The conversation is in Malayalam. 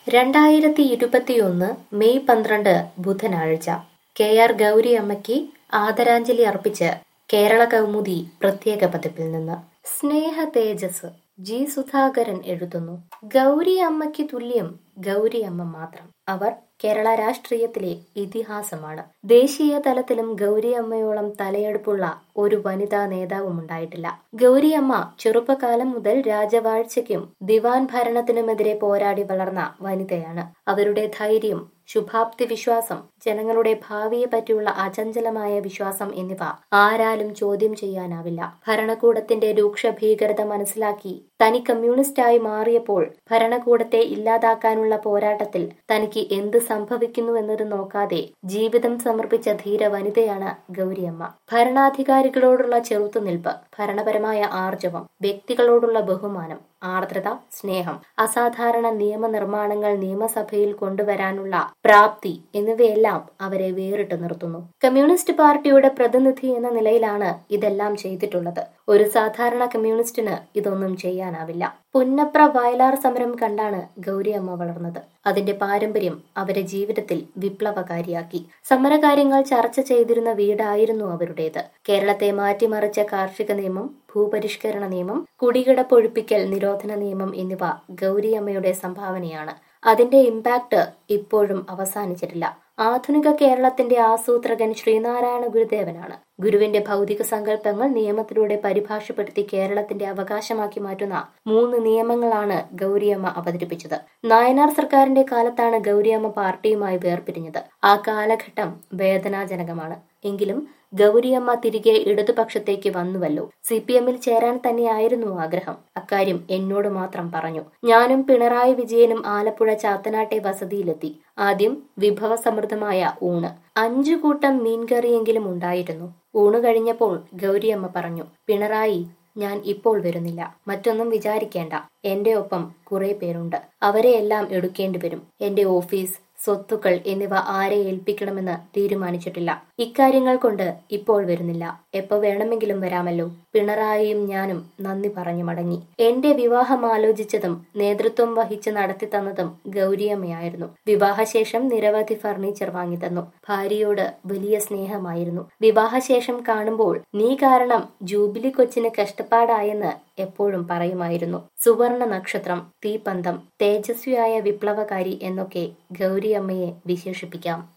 രണ്ടായിരത്തി ഇരുപത്തിയൊന്ന് മെയ് പന്ത്രണ്ട് ബുധനാഴ്ച കെ ആർ ഗൗരി അമ്മയ്ക്ക് ആദരാഞ്ജലി അർപ്പിച്ച് കേരള കൗമുദി പ്രത്യേക പതിപ്പിൽ നിന്ന് സ്നേഹ തേജസ് ജി സുധാകരൻ എഴുതുന്നു ഗൗരി അമ്മയ്ക്ക് തുല്യം ഗൗരി അമ്മ മാത്രം അവർ കേരള രാഷ്ട്രീയത്തിലെ ഇതിഹാസമാണ് ദേശീയ തലത്തിലും ഗൗരി അമ്മയോളം തലയെടുപ്പുള്ള ഒരു വനിതാ നേതാവും ഉണ്ടായിട്ടില്ല ഗൗരി അമ്മ ചെറുപ്പകാലം മുതൽ രാജവാഴ്ചയ്ക്കും ദിവാൻ ഭരണത്തിനുമെതിരെ പോരാടി വളർന്ന വനിതയാണ് അവരുടെ ധൈര്യം ശുഭാപ്തി വിശ്വാസം ജനങ്ങളുടെ ഭാവിയെ പറ്റിയുള്ള അചഞ്ചലമായ വിശ്വാസം എന്നിവ ആരാലും ചോദ്യം ചെയ്യാനാവില്ല ഭരണകൂടത്തിന്റെ രൂക്ഷ ഭീകരത മനസ്സിലാക്കി തനി കമ്മ്യൂണിസ്റ്റായി മാറിയപ്പോൾ ഭരണകൂടത്തെ ഇല്ലാതാക്കാനുള്ള പോരാട്ടത്തിൽ തനിക്ക് എന്ത് സംഭവിക്കുന്നു എന്നത് നോക്കാതെ ജീവിതം സമർപ്പിച്ച ധീര വനിതയാണ് ഗൗരിയമ്മ ഭരണാധികാരികളോടുള്ള ചെറുത്തുനിൽപ്പ് ഭരണപരമായ ആർജവം വ്യക്തികളോടുള്ള ബഹുമാനം ആർദ്രത സ്നേഹം അസാധാരണ നിയമനിർമ്മാണങ്ങൾ നിയമസഭയിൽ കൊണ്ടുവരാനുള്ള പ്രാപ്തി എന്നിവയെല്ലാം അവരെ വേറിട്ട് നിർത്തുന്നു കമ്മ്യൂണിസ്റ്റ് പാർട്ടിയുടെ പ്രതിനിധി എന്ന നിലയിലാണ് ഇതെല്ലാം ചെയ്തിട്ടുള്ളത് ഒരു സാധാരണ കമ്മ്യൂണിസ്റ്റിന് ഇതൊന്നും ചെയ്യാനാവില്ല പുന്നപ്ര വയലാർ സമരം കണ്ടാണ് ഗൗരിയമ്മ വളർന്നത് അതിന്റെ പാരമ്പര്യം അവരെ ജീവിതത്തിൽ വിപ്ലവകാരിയാക്കി സമരകാര്യങ്ങൾ ചർച്ച ചെയ്തിരുന്ന വീടായിരുന്നു അവരുടേത് കേരളത്തെ മാറ്റിമറിച്ച കാർഷിക നിയമം ഭൂപരിഷ്കരണ നിയമം കുടികിടപ്പൊഴിപ്പിക്കൽ നിരോധന നിയമം എന്നിവ ഗൗരിയമ്മയുടെ സംഭാവനയാണ് അതിന്റെ ഇമ്പാക്ട് ഇപ്പോഴും അവസാനിച്ചിട്ടില്ല ആധുനിക കേരളത്തിന്റെ ആസൂത്രകൻ ശ്രീനാരായണ ഗുരുദേവനാണ് ഗുരുവിന്റെ ഭൗതിക സങ്കല്പങ്ങൾ നിയമത്തിലൂടെ പരിഭാഷപ്പെടുത്തി കേരളത്തിന്റെ അവകാശമാക്കി മാറ്റുന്ന മൂന്ന് നിയമങ്ങളാണ് ഗൗരിയമ്മ അവതരിപ്പിച്ചത് നായനാർ സർക്കാരിന്റെ കാലത്താണ് ഗൗരിയമ്മ പാർട്ടിയുമായി വേർപിരിഞ്ഞത് ആ കാലഘട്ടം വേദനാജനകമാണ് എങ്കിലും ഗൗരിയമ്മ തിരികെ ഇടതുപക്ഷത്തേക്ക് വന്നുവല്ലോ സി പി എമ്മിൽ ചേരാൻ തന്നെയായിരുന്നു ആഗ്രഹം അക്കാര്യം എന്നോട് മാത്രം പറഞ്ഞു ഞാനും പിണറായി വിജയനും ആലപ്പുഴ ചാത്തനാട്ടെ വസതിയിലെത്തി ആദ്യം വിഭവസമൃദ്ധമായ ഊണ് അഞ്ചു കൂട്ടം മീൻകറിയെങ്കിലും ഉണ്ടായിരുന്നു ഊണ് കഴിഞ്ഞപ്പോൾ ഗൗരിയമ്മ പറഞ്ഞു പിണറായി ഞാൻ ഇപ്പോൾ വരുന്നില്ല മറ്റൊന്നും വിചാരിക്കേണ്ട എന്റെ ഒപ്പം കുറെ പേരുണ്ട് അവരെയെല്ലാം എടുക്കേണ്ടി വരും എന്റെ ഓഫീസ് സ്വത്തുക്കൾ എന്നിവ ആരെ ഏൽപ്പിക്കണമെന്ന് തീരുമാനിച്ചിട്ടില്ല ഇക്കാര്യങ്ങൾ കൊണ്ട് ഇപ്പോൾ വരുന്നില്ല എപ്പോ വേണമെങ്കിലും വരാമല്ലോ പിണറായിയും ഞാനും നന്ദി പറഞ്ഞു മടങ്ങി എന്റെ വിവാഹം ആലോചിച്ചതും നേതൃത്വം വഹിച്ച് നടത്തി തന്നതും ഗൗരിയമ്മയായിരുന്നു വിവാഹശേഷം നിരവധി ഫർണിച്ചർ വാങ്ങി തന്നു ഭാര്യയോട് വലിയ സ്നേഹമായിരുന്നു വിവാഹശേഷം കാണുമ്പോൾ നീ കാരണം ജൂബിലി കൊച്ചിന് കഷ്ടപ്പാടായെന്ന് എപ്പോഴും പറയുമായിരുന്നു സുവർണ നക്ഷത്രം തീപന്തം തേജസ്വിയായ വിപ്ലവകാരി എന്നൊക്കെ ഗൗരിയമ്മയെ വിശേഷിപ്പിക്കാം